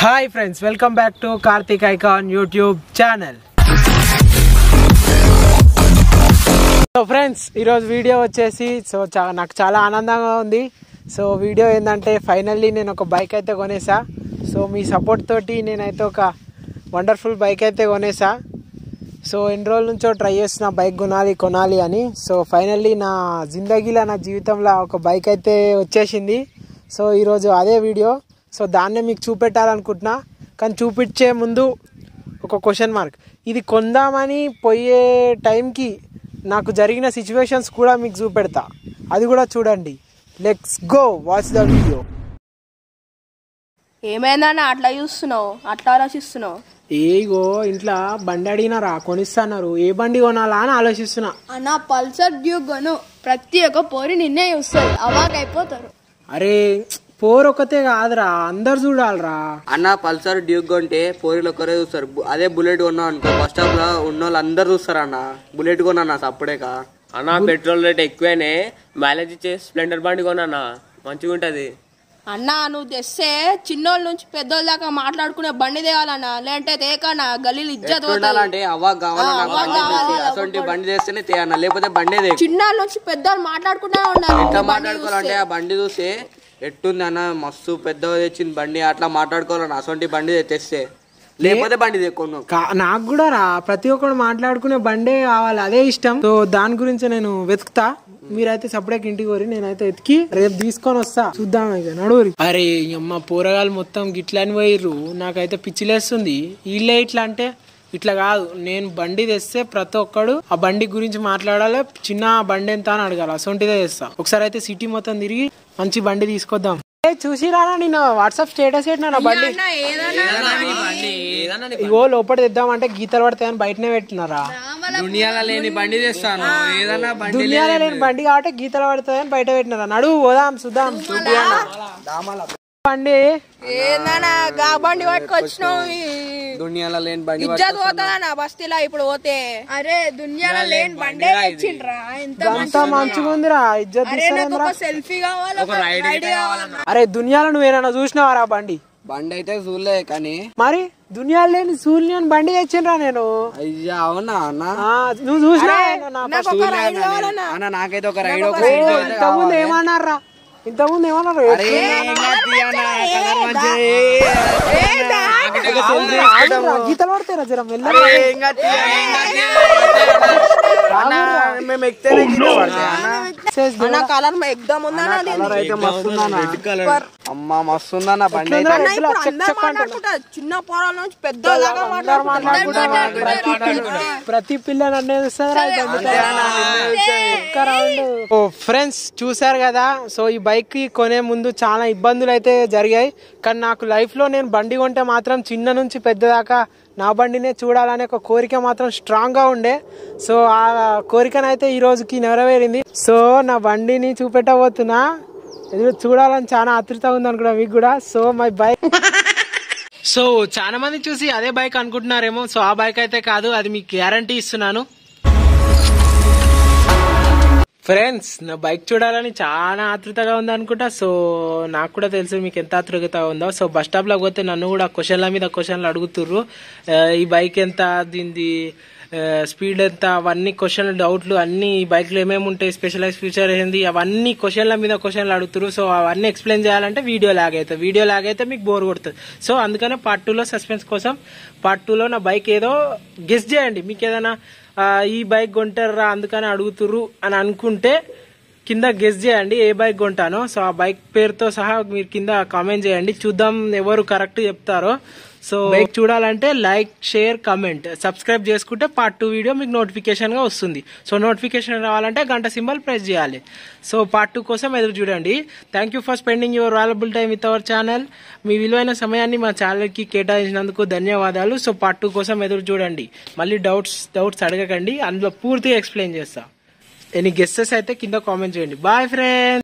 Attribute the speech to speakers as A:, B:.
A: Hi friends welcome back to Karthik icon YouTube channel so friends ఈరోజు video వచ్చేసి so చా నాకు చాలా ఆనందంగా ఉంది సో వీడియో ఏంటంటే ఫైనల్లీ నేను ఒక బైక్ అయితే కొనేసా సో మీ సపోర్ట్ తోటి నేనైతే ఒక వండర్ఫుల్ బైక్ అయితే కొనేసా సో ఎన్ని రోజుల నుంచో ట్రై చేస్తున్న బైక్ కొనాలి కొనాలి అని సో ఫైనల్లీ నా జిందగీలో నా జీవితంలో ఒక బైక్ అయితే వచ్చేసింది సో ఈరోజు అదే వీడియో సో దాన్నే మీకు చూపెట్టాలనుకుంటున్నా కానీ చూపించే ముందు ఒక క్వశ్చన్ మార్క్ ఇది కొందామని పోయే టైంకి నాకు జరిగిన సిచ్యువేషన్స్ కూడా మీకు చూపెడతా అది కూడా చూడండి let's go watch the video
B: ఏమైందన్న అట్లా చూస్తున్నావు అట్లా ఆలోచిస్తున్నావు
A: ఏగో ఇంట్లో బండి అడిగినారా కొనిస్తున్నారు ఏ బండి కొనాలా అని ఆలోచిస్తున్నా
B: అన్న పల్సర్ డ్యూక్ కొను ప్రతి ఒక్క పోరి నిన్నే చూస్తుంది అవాక్ అయిపోతారు
A: అరే పోర్ ఒకతే కాదురా అందరు చూడాలరా
C: అన్న పల్సర్ డ్యూక్ కొంటే పోరీలు ఒక్కరే చూస్తారు బు- అదే బుల్లెట్ కొన్నావు అనుకో బస్ స్టాప్ లో ఉన్న వాళ్ళు అందరు చూస్తారు అన్న బుల్లెట్ కొన్నా సప్పుడేక
D: అన్న పెట్రోల్ రేట్ ఎక్కువనే మైలేజ్ ఇచ్చే స్ప్లెండర్ బండి కొన్నా మంచిగా ఉంటది
B: అన్న నువ్వు తెస్తే చిన్నోళ్ళ నుంచి పెద్దోళ్ళ దాకా మాట్లాడుకునే బండి తేవాలన్న లేదంటే తేకన్నా గలీలు ఇజ్జత్ పోతుంది
C: ఉండాలంటే అవ్వ కావాలన్నా
B: అవ్వ
C: బండి
B: కావాలి,
C: తెచ్చి, అసొంటి బండి తెస్తేనే తేయన్న లేకపోతే బండే దే
B: చిన్నోళ్ళ నుంచి పెద్దోళ్ళు మాట్లాడుకుంటా ఉండాలి
C: ఎట్లా
B: బండి
C: మాట్లాడుకోవాలంటే
B: చూస్తే.
C: ఆ బండి చూస్తే ఎట్టుంది అన్న మస్తు పెద్దగా తెచ్చింది బండి అట్లా మాట్లాడుకోవాలన్న అసొంటి బండి తెస్తే లేకపోతే బండి తెక్కున్నావు
A: కా- నాకు కూడా రా ప్రతి ఒక్కడు మాట్లాడుకునే బండే కావాలి అదే ఇష్టం సో దాని గురించి నేను వెతుకుతా మీరైతే సపరేట్ ఇంటికి కోరి నేనైతే ఎతికి రేపు తీసుకొని వస్తా చూద్దాం ఇక నడువురి అరే అమ్మ పోరగాళ్ళు మొత్తం గిట్లని పోయిర్రు నాకైతే పిచ్చిలేస్తుంది వీళ్ళే ఇట్లా అంటే ఇట్లా కాదు నేను బండి తెస్తే ప్రతి ఒక్కడు ఆ బండి గురించి మాట్లాడాలి చిన్న బండి ఎంత అని అడగాలి అసొంటిదే చేస్తా ఒకసారి అయితే సిటీ మొత్తం తిరిగి మంచి బండి తీసుకొద్దాం ఏ, చూసిరానా నేను వాట్సాప్ స్టేటస్ పెట్టినా నా బండి
B: అన్న ఏదన్నా
A: ఇగో లోపల తెద్దామంటే గీతలు పడతాయని బయటనే పెట్టినారా
C: దునియాలో లేని బండి తెస్తాను ఏదన్నా బండి
A: దునియాలో లేని బండి కాబట్టి గీతలు పడతాయని బయట పెట్టినారా నడు పోదాం చూద్దాం బండి
B: ఏందన్నా గా బండి పట్టుకొచ్చినావు
C: దునియాలో లేని బండి
B: ఇజ్జత్ పోతుందన్న బస్తీలో ఇప్పుడు పోతే అరే దునియాలో లేని బండే తెచ్చిండ్రా ఎంత
A: అంతా మంచిగా ఉందిరా ఇజ్జత్
B: అరే నాకు
A: ఇస్తారేంద్రా?
B: ఒక సెల్ఫీ కావాలి ఒక రైడ్ కావాలన్న
A: అరే దునియాలో నువ్వేనా చూసినావారా బండి
C: బండి అయితే చూడలే కానీ
A: మరి దునియాలో లేని సూర్యుని బండి తెచ్చిండ్రా నేను
C: అయ్యా అవునా అన్న
A: ఆ, నువ్వు చూసినా నా
B: నాకు ఒక రైడ్ కావాలన్న
C: అన్న నాకైతే ఒక రైడ్ ఒక
A: ఓ, ఇంతకుముందు ఏమన్నారా ఇంతకుముందు ఏమన్నారు ఆగురా, గీతలు పడతారా జర మెల్లగా
C: మేము ఎక్కితేనే
A: చేసి
B: అన్న కలర్ ఎగ్దాం ఉందన్న
C: కలర్ అయితే మస్తు అమ్మ మస్తు ఉందన్న బండి అయితే
B: అన్న ఇప్పుడు అందరూ మాట్లాడుకుంటారు చిన్న పోరాల నుంచి పెద్ద దాకా మాట్లాడుకుంటారు
A: ప్రతి పిల్లని అనేది ఓ ఫ్రెండ్స్ చూసారు కదా సో ఈ బైక్ కి కొనే ముందు చాలా ఇబ్బందులు అయితే జరిగాయి కానీ నాకు లైఫ్ లో నేను బండి కొంటే మాత్రం చిన్న నుంచి పెద్ద దాకా నా బండినే చూడాలనే ఒక కోరిక మాత్రం స్ట్రాంగ్ గా ఉండే సో ఆ కోరికనైతే ఈ రోజుకి నెరవేరింది సో నా బండిని చూపెట్టబోతున్నా ఇది చూడాలని చాలా ఆతృత ఉంది అనుకున్నా మీకు కూడా సో మై బైక్ సో చాలా మంది చూసి అదే బైక్ అనుకుంటున్నారేమో సో ఆ బైక్ అయితే కాదు అది మీకు గ్యారంటీ ఇస్తున్నాను ఫ్రెండ్స్ నా బైక్ చూడాలని చాలా ఆతృతగా ఉంది అనుకుంటా సో నాకు కూడా తెలుసు మీకు ఎంత ఆతృత ఉందో సో బస్ స్టాప్ లో పోతే నన్ను కూడా క్వశ్చన్ల మీద క్వశ్చన్లు అడుగుతుర్రు ఆ, ఈ బైక్ ఎంత దీనిది స్పీడ్ ఎంత అవన్నీ క్వశ్చన్లు డౌట్లు అన్ని ఈ బైక్ లో ఏమేమి ఉంటాయి స్పెషలైజ్ ఫీచర్ ఏంది అవన్నీ క్వశ్చన్ల మీద క్వశ్చన్లు అడుగుతారు సో అవన్నీ ఎక్స్ప్లెయిన్ చేయాలంటే వీడియో లాగ్ అవుతుంది వీడియో లాగ్ అయితే మీకు బోర్ కొడుతుంది సో అందుకనే పార్ట్ టూలో సస్పెన్స్ కోసం పార్ట్ టూలో నా బైక్ ఏదో గెస్ చేయండి మీకు ఏదైనా ఆ, ఈ బైక్ కొంటారా అందుకని అడుగుతుర్రు అని అనుకుంటే కింద గెస్ చేయండి ఏ బైక్ కొంటానో సో ఆ బైక్ పేరుతో సహా మీరు కింద కామెంట్ చేయండి చూద్దాం ఎవరు కరెక్ట్ చెప్తారో సో బైక్ చూడాలంటే లైక్ షేర్ కమెంట్ సబ్స్క్రైబ్ చేసుకుంటే పార్ట్ టూ వీడియో మీకు నోటిఫికేషన్ గా వస్తుంది సో నోటిఫికేషన్ రావాలంటే గంట సింబల్ ప్రెస్ చేయాలి సో పార్ట్ టూ కోసం ఎదురు చూడండి thank you for spending your valuable time with our channel మీ విలువైన సమయాన్ని మా ఛానల్ కి కేటాయించినందుకు ధన్యవాదాలు సో పార్ట్ టూ కోసం ఎదురు చూడండి మళ్ళీ డౌట్స్ డౌట్స్ అడగకండి అందులో పూర్తిగా ఎక్స్ప్లెయిన్ చేస్తా ఎనీ గెస్సెస్ అయితే కింద కామెంట్ చేయండి బాయ్ ఫ్రెండ్స్